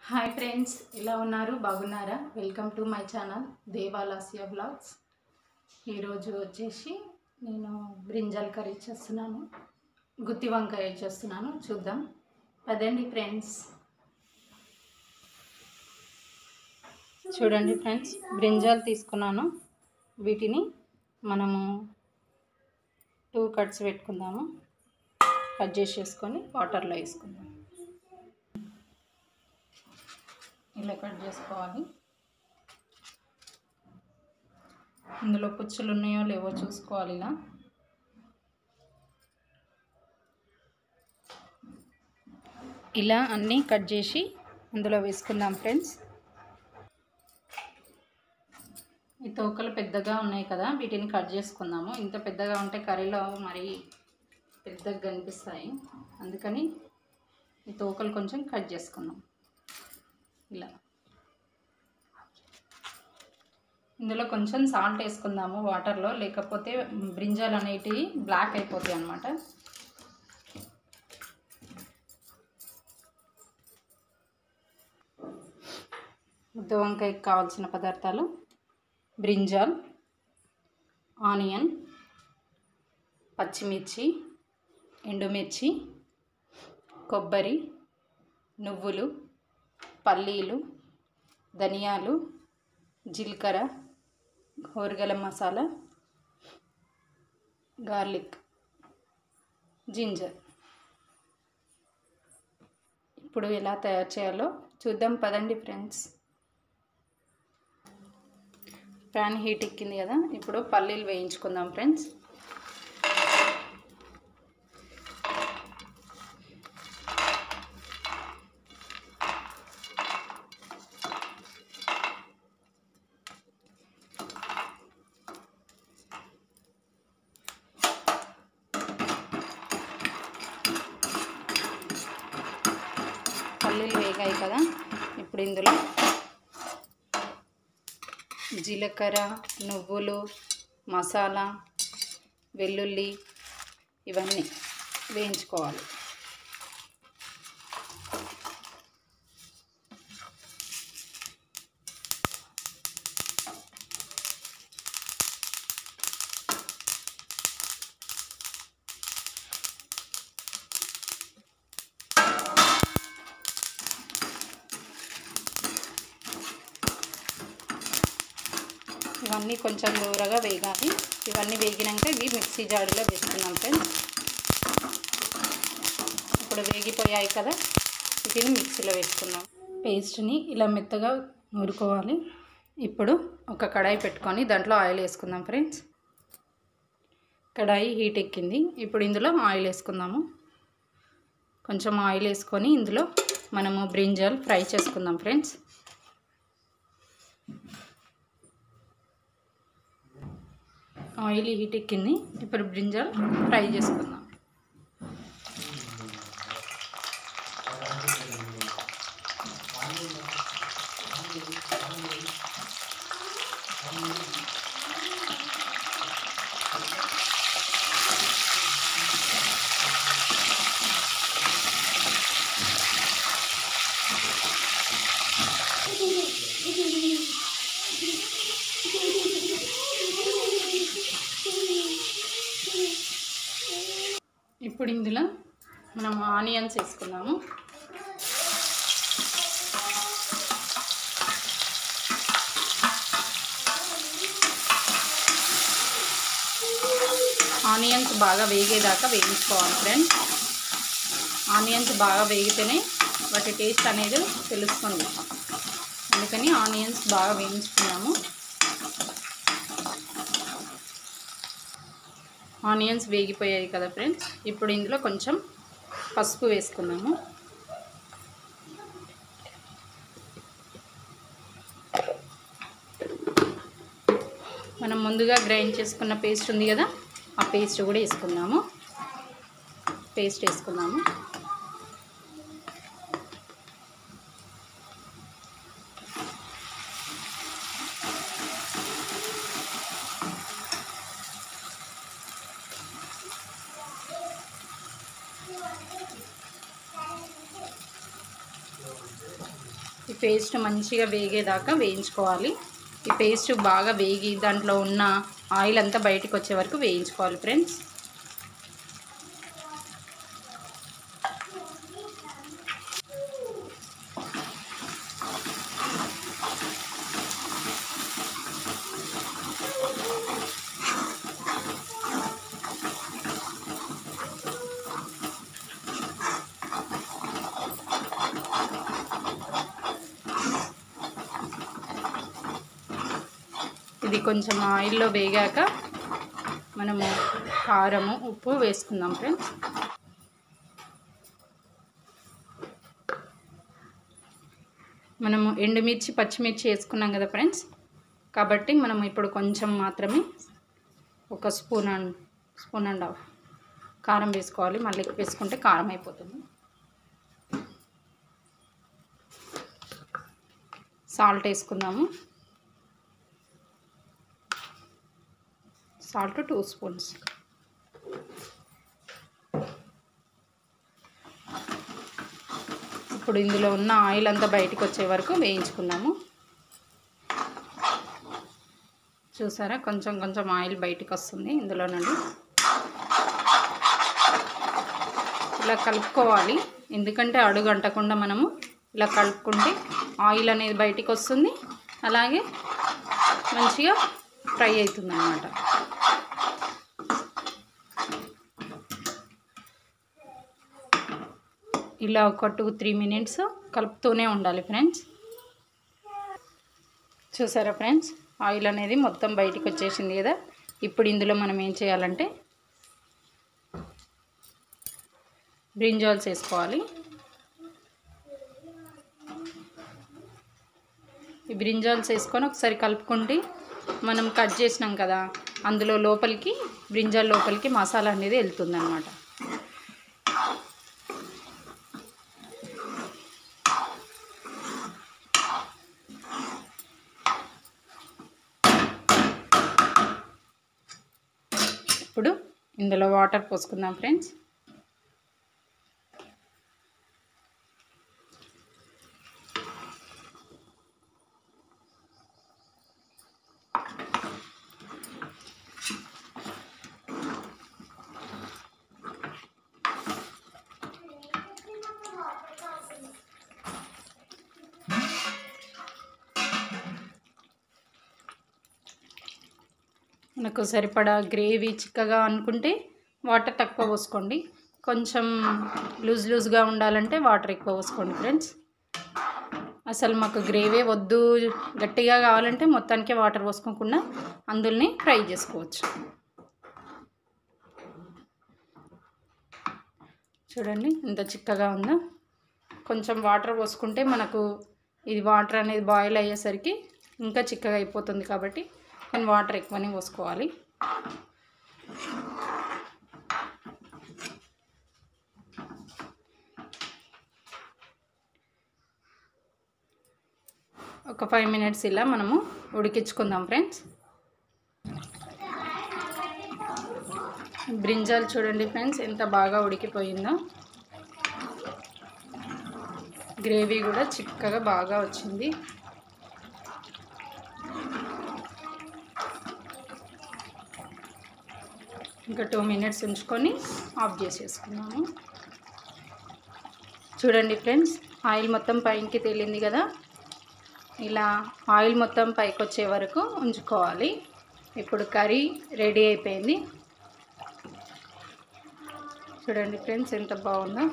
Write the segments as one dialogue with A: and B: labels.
A: hi friends ఎలా ఉన్నారు బాగున్నారా వెల్కమ్ టు మై ఛానల్ దేవాలాసియా బ్లాగ్స్ ఈరోజు వచ్చేసి నేను బ్రింజాల్ కర్రీ చేస్తున్నాను గుత్తి వంకాయ చేస్తున్నాను చూద్దాం పదండి ఫ్రెండ్స్ చూడండి ఫ్రెండ్స్ బ్రింజాల్ తీసుకున్నాను వీటిని మనము టూ కట్స్ పెట్టుకుందాము కట్ చేసేసుకొని వాటర్లో వేసుకుందాం ఇలా కట్ చేసుకోవాలి ఇందులో పుచ్చులు ఉన్నాయో లేవో చూసుకోవాలి ఇలా ఇలా అన్నీ కట్ చేసి అందులో వేసుకుందాం ఫ్రెండ్స్ ఈ తోకలు పెద్దగా ఉన్నాయి కదా వీటిని కట్ చేసుకుందాము ఇంత పెద్దగా ఉంటే కర్రీలో మరి పెద్దగా కనిపిస్తాయి అందుకని ఈ తోకలు కొంచెం కట్ చేసుకుందాం ఇలా ఇందులో కొంచెం సాల్ట్ వేసుకుందాము వాటర్లో లేకపోతే బ్రింజాలు అనేటివి బ్లాక్ అయిపోతాయి అన్నమాట ముద్ద వంకాయకి కావాల్సిన పదార్థాలు బ్రింజాల్ ఆనియన్ పచ్చిమిర్చి ఎండుమిర్చి కొబ్బరి నువ్వులు పల్లీలు ధనియాలు జీలకర్ర కూరగల మసాలా గార్లిక్ జింజర్ ఇప్పుడు ఎలా తయారు చేయాలో చూద్దాం పదండి ఫ్రెండ్స్ ప్యాన్ హీట్ ఎక్కింది కదా ఇప్పుడు పల్లీలు వేయించుకుందాం ఫ్రెండ్స్ పల్లీలు వేగాయి కదా ఇప్పుడు ఇందులో జీలకర్ర నువ్వులు మసాలా వెల్లుల్లి ఇవన్నీ వేయించుకోవాలి ఇవన్నీ కొంచెం దూరగా వేగాలి ఇవన్నీ వేగినాక ఇవి మిక్సీ జాడీలో వేసుకున్నాం ఫ్రెండ్స్ ఇప్పుడు వేగిపోయాయి కదా వీటిని మిక్సీలో వేసుకున్నాం పేస్ట్ని ఇలా మెత్తగా నూరుకోవాలి ఇప్పుడు ఒక కడాయి పెట్టుకొని దాంట్లో ఆయిల్ వేసుకుందాం ఫ్రెండ్స్ కడాయి హీట్ ఎక్కింది ఇప్పుడు ఇందులో ఆయిల్ వేసుకుందాము కొంచెం ఆయిల్ వేసుకొని ఇందులో మనము బ్రింజాల్ ఫ్రై చేసుకుందాం ఫ్రెండ్స్ ఆయిల్ హీట్ ఎక్కింది ఇప్పుడు బ్రింజాల్ ఫ్రై చేసుకుందాం ఇప్పుడు ఇందులో మనం ఆనియన్స్ వేసుకుందాము ఆనియన్స్ బాగా వేగేదాకా వేయించుకోవాలి ఫ్రెండ్స్ ఆనియన్స్ బాగా వేగితేనే వాటి టేస్ట్ అనేది తెలుస్తుంది అందుకని ఆనియన్స్ బాగా వేయించుకున్నాము ఆనియన్స్ వేగిపోయాయి కదా ఫ్రెండ్స్ ఇప్పుడు ఇందులో కొంచెం పసుపు వేసుకున్నాము మనం ముందుగా గ్రైండ్ చేసుకున్న పేస్ట్ ఉంది కదా ఆ పేస్ట్ కూడా వేసుకుందాము పేస్ట్ వేసుకుందాము ఈ పేస్ట్ మంచిగా వేగేదాకా వేయించుకోవాలి ఈ పేస్ట్ బాగా వేగి దాంట్లో ఉన్న ఆయిల్ అంతా బయటకు వచ్చే వరకు వేయించుకోవాలి ఫ్రెండ్స్ ఇది కొంచెం ఆయిల్లో వేగాక మనము కారము ఉప్పు వేసుకుందాం ఫ్రెండ్స్ మనము ఎండుమిర్చి పచ్చిమిర్చి వేసుకున్నాం కదా ఫ్రెండ్స్ కాబట్టి మనం ఇప్పుడు కొంచెం మాత్రమే ఒక spoon and spoon and half కారం వేసుకోవాలి మళ్ళీ ఎక్కువ వేసుకుంటే కారం అయిపోతుంది సాల్ట్ వేసుకుందాము సాల్ట్ టూ స్పూన్స్ ఇప్పుడు ఇందులో ఉన్న ఆయిల్ అంతా బయటకు వచ్చే వరకు వేయించుకుందాము చూసారా కొంచెం కొంచెం ఆయిల్ బయటకు వస్తుంది ఇందులో నుండి ఇలా కలుపుకోవాలి ఎందుకంటే అడుగు అంటకుండా మనము ఇలా కలుపుకుంటే ఆయిల్ అనేది బయటికి వస్తుంది అలాగే మంచిగా ఫ్రై అవుతుంది అన్నమాట ఇలా ఒక టూ త్రీ మినిట్స్ కలుపుతూనే ఉండాలి ఫ్రెండ్స్ చూసారా ఫ్రెండ్స్ ఆయిల్ అనేది మొత్తం బయటికి వచ్చేసింది కదా ఇప్పుడు ఇందులో మనం ఏం చేయాలంటే బ్రింజాల్స్ వేసుకోవాలి ఈ బ్రింజాల్స్ వేసుకొని ఒకసారి కలుపుకుంటే మనం కట్ చేసినాం కదా అందులో లోపలికి బ్రింజాల్ లోపలికి మసాలా అనేది వెళ్తుంది అనమాట ఇప్పుడు ఇందులో వాటర్ పోసుకుందాం ఫ్రెండ్స్ మనకు సరిపడా గ్రేవీ చిక్కగా అనుకుంటే వాటర్ తక్కువ పోసుకోండి కొంచెం లూజ్ లూజ్గా ఉండాలంటే వాటర్ ఎక్కువ పోసుకోండి ఫ్రెండ్స్ అసలు మాకు గ్రేవీ వద్దు గట్టిగా కావాలంటే మొత్తానికి వాటర్ పోసుకోకుండా అందులోనే ఫ్రై చేసుకోవచ్చు చూడండి ఎంత చిక్కగా ఉందో కొంచెం వాటర్ పోసుకుంటే మనకు ఇది వాటర్ అనేది బాయిల్ అయ్యేసరికి ఇంకా చిక్కగా అయిపోతుంది కాబట్టి కానీ వాటర్ ఎక్కువనే పోసుకోవాలి ఒక ఫైవ్ మినిట్స్ ఇలా మనము ఉడికించుకుందాం ఫ్రెండ్స్ బ్రింజాల్ చూడండి ఫ్రెండ్స్ ఎంత బాగా ఉడికిపోయిందో గ్రేవీ కూడా చిక్కగా బాగా వచ్చింది ఇంకా టూ మినిట్స్ ఉంచుకొని ఆఫ్ చేసేసుకున్నాము చూడండి ఫ్రెండ్స్ ఆయిల్ మొత్తం పైకి తేలింది కదా ఇలా ఆయిల్ మొత్తం పైకి వచ్చే వరకు ఉంచుకోవాలి ఇప్పుడు కర్రీ రెడీ అయిపోయింది చూడండి ఫ్రెండ్స్ ఎంత బాగుందో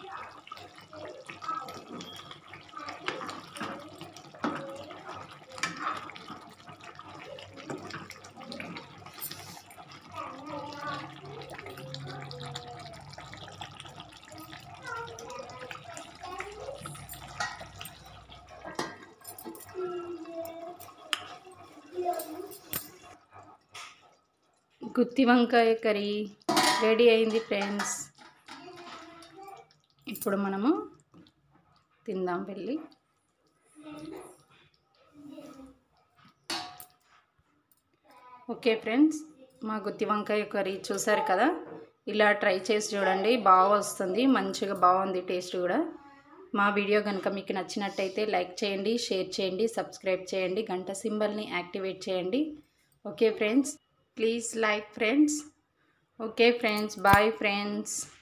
A: గుత్తి వంకాయ కర్రీ రెడీ అయింది ఫ్రెండ్స్ ఇప్పుడు మనము తిందాం వెళ్ళి ఓకే ఫ్రెండ్స్ మా గుత్తి వంకాయ కర్రీ చూసారు కదా ఇలా ట్రై చేసి చూడండి బాగా వస్తుంది మంచిగా బాగుంది టేస్ట్ కూడా మా వీడియో కనుక మీకు నచ్చినట్టయితే లైక్ చేయండి షేర్ చేయండి సబ్స్క్రైబ్ చేయండి గంట సింబల్ని యాక్టివేట్ చేయండి okay friends please like friends okay friends bye friends